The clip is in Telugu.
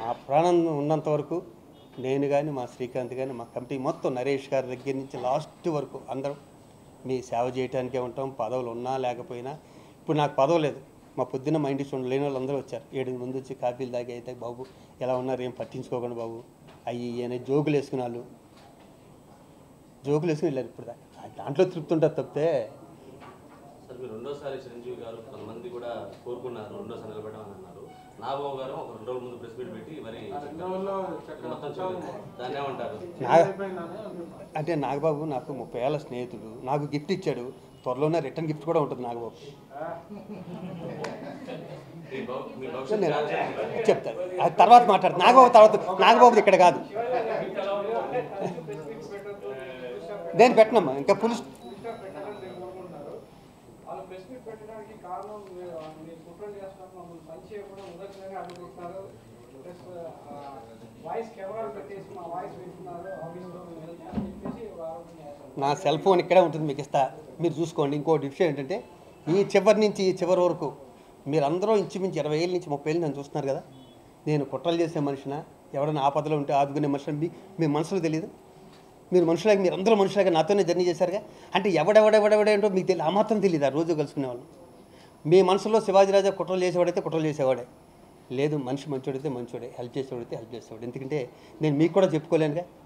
ఆ ప్రాణం ఉన్నంత వరకు నేను కానీ మా శ్రీకాంత్ కానీ మా కమిటీ మొత్తం నరేష్ గారి దగ్గర నుంచి లాస్ట్ వరకు అందరం మీ సేవ చేయడానికే ఉంటాం పదవులు ఉన్నా లేకపోయినా ఇప్పుడు నాకు పదవి లేదు మా పొద్దున్న మా ఇంటికి చూడండి లేని వాళ్ళు అందరూ వచ్చారు ఏడు ముందు వచ్చి కాఫీలు తాగి అయితే బాబు ఎలా ఉన్నారు ఏం పట్టించుకోకండి బాబు అయ్యి అనే జోకులు వేసుకునే వాళ్ళు జోకులు వేసుకుని వెళ్ళారు ఇప్పుడు దాకా దాంట్లో తృప్తి ఉంటుంది తప్పితే సార్ మీరు రెండోసారి చిరంజీవి గారు కొంతమంది కూడా కోరుకున్నారు రెండోసారి నిలబెట్టమని అన్నారు నాగబాబు గారు ఒక రెండు రోజుల ముందు ప్రెస్ మీట్ పెట్టి మరి మొత్తం చూడండి దాన్ని ఏమంటారు నా అంటే నాగబాబు నాకు ముప్పై ఏళ్ళ స్నేహితుడు నాకు గిఫ్ట్ ఇచ్చాడు త్వరలోనే రిటర్న్ గిఫ్ట్ కూడా ఉంటుంది నాగబాబు మీ భవ- మీ భవిష్యత్ నేను కార్యాచరణ చెప్తాను అది తర్వాత మాట్లాడు నాగబాబు తర్వాత నాగబాబు ఇక్కడ కాదు నేను పెట్టనమ్మా ఇంకా పులిస్ వాళ్ళు ప్రెస్ మీట్ పెట్టడానికి కారణం మీరు మీరు కుట్ర చేస్తున్నారు మమ్మల్ని పని చేయకుండా ఉదయంగా అడ్డుకుంటున్నారు ప్లస్ వాయిస్ కెమెరాలు పెట్టేసి మా వాయిస్ వింటున్నారు ఆఫీస్లో మేము వెళ్తాం అని చెప్పేసి ఆరోపణ చేస్తారు నా సెల్ ఫోన్ ఇక్కడే ఉంటుంది మీకు ఇస్తా మీరు చూసుకోండి ఇంకో విషయం ఏంటంటే ఈ చివరి నుంచి ఈ చివరి వరకు మీరందరూ ఇంచుమించు ఇరవై ఏళ్ళ నుంచి ముప్పై ఏళ్ళు నన్ను చూస్తున్నారు కదా నేను కుట్రలు చేసే మనిషిన ఎవరైనా ఆపదలో ఉంటే ఆదుకునే మనిషిని మీ మీ మనసులో తెలియదు మీరు మనుషులాగా మీరు అందరూ మనుషులాగా నాతోనే జర్నీ చేశారుగా అంటే ఎవడెవడెవడెవడేంటో మీకు తెలియదు ఆ మాత్రం తెలియదు ఆ రోజు కలుసుకునేవాళ్ళు మీ మనసులో శివాజీరాజా కుట్రలు చేసేవాడైతే కుట్రలు చేసేవాడే లేదు మనిషి మంచోడైతే మంచోడే హెల్ప్ చేసేవాడైతే హెల్ప్ చేసేవాడు ఎందుకంటే నేను మీకు కూడా చెప్పుకోలేనుగా